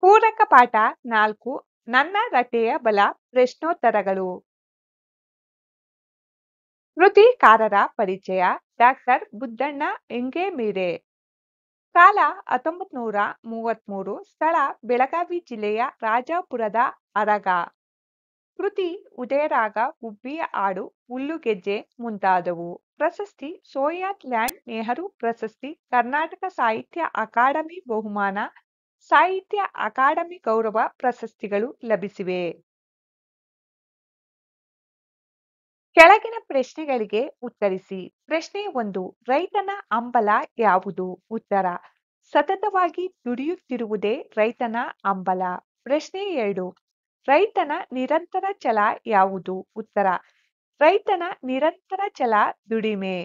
ಪೂರಕ ಪಾಠ ನಾಲ್ಕು ನನ್ನ ರಟೆಯ ಬಲ ಪ್ರಶ್ನೋತ್ತರಗಳು ಕೃತಿಕಾರರ ಪರಿಚಯ ಡಾಕ್ಟರ್ ಬುದ್ದಣ್ಣ ಎಂಗೇಮೀರೆ ಕಾಲ ಹತ್ತೊಂಬತ್ತು ನೂರ ಮೂವತ್ಮೂರು ಸ್ಥಳ ಬೆಳಗಾವಿ ಜಿಲ್ಲೆಯ ರಾಜಾಪುರದ ಅರಗ ಕೃತಿ ಉದಯರಾಗ ಹುಬ್ಬಿಯ ಹಾಡು ಹುಲ್ಲುಗೆಜ್ಜೆ ಮುಂತಾದವು ಪ್ರಶಸ್ತಿ ಸೋಯಾತ್ ಲ್ಯಾಂಡ್ ನೆಹರು ಪ್ರಶಸ್ತಿ ಕರ್ನಾಟಕ ಸಾಹಿತ್ಯ ಅಕಾಡೆಮಿ ಬಹುಮಾನ ಸಾಹಿತ್ಯ ಅಕಾಡೆಮಿ ಗೌರವ ಪ್ರಶಸ್ತಿಗಳು ಲಭಿಸಿವೆ ಕೆಳಗಿನ ಪ್ರಶ್ನೆಗಳಿಗೆ ಉತ್ತರಿಸಿ ಪ್ರಶ್ನೆ ಒಂದು ರೈತನ ಹಂಬಲ ಯಾವುದು ಉತ್ತರ ಸತತವಾಗಿ ದುಡಿಯುತ್ತಿರುವುದೇ ರೈತನ ಹಂಬಲ ಪ್ರಶ್ನೆ ಎರಡು ರೈತನ ನಿರಂತರ ಛಲ ಯಾವುದು ಉತ್ತರ ರೈತನ ನಿರಂತರ ಛಲ ದುಡಿಮೆ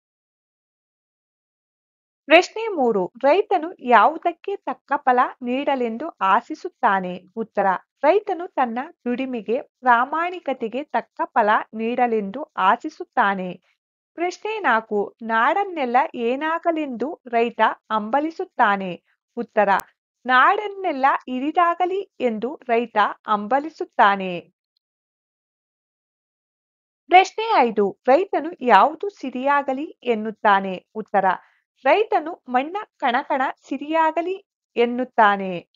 ಪ್ರಶ್ನೆ ಮೂರು ರೈತನು ಯಾವುದಕ್ಕೆ ತಕ್ಕ ಫಲ ನೀಡಲೆಂದು ಆಶಿಸುತ್ತಾನೆ ಉತ್ತರ ರೈತನು ತನ್ನ ದುಡಿಮೆಗೆ ಪ್ರಾಮಾಣಿಕತೆಗೆ ತಕ್ಕ ಫಲ ನೀಡಲೆಂದು ಆಶಿಸುತ್ತಾನೆ ಪ್ರಶ್ನೆ ನಾಲ್ಕು ನಾಡನ್ನೆಲ್ಲ ಏನಾಗಲೆಂದು ರೈತ ಹಂಬಲಿಸುತ್ತಾನೆ ಉತ್ತರ ನಾಡನ್ನೆಲ್ಲ ಇರಿದಾಗಲಿ ಎಂದು ರೈತ ಹಂಬಲಿಸುತ್ತಾನೆ ಪ್ರಶ್ನೆ ಐದು ರೈತನು ಯಾವುದು ಸಿರಿಯಾಗಲಿ ಎನ್ನುತ್ತಾನೆ ಉತ್ತರ ರೈತನು ಮಣ್ಣ ಕಣಕಣ ಸಿರಿಯಾಗಲಿ ಎನ್ನುತ್ತಾನೆ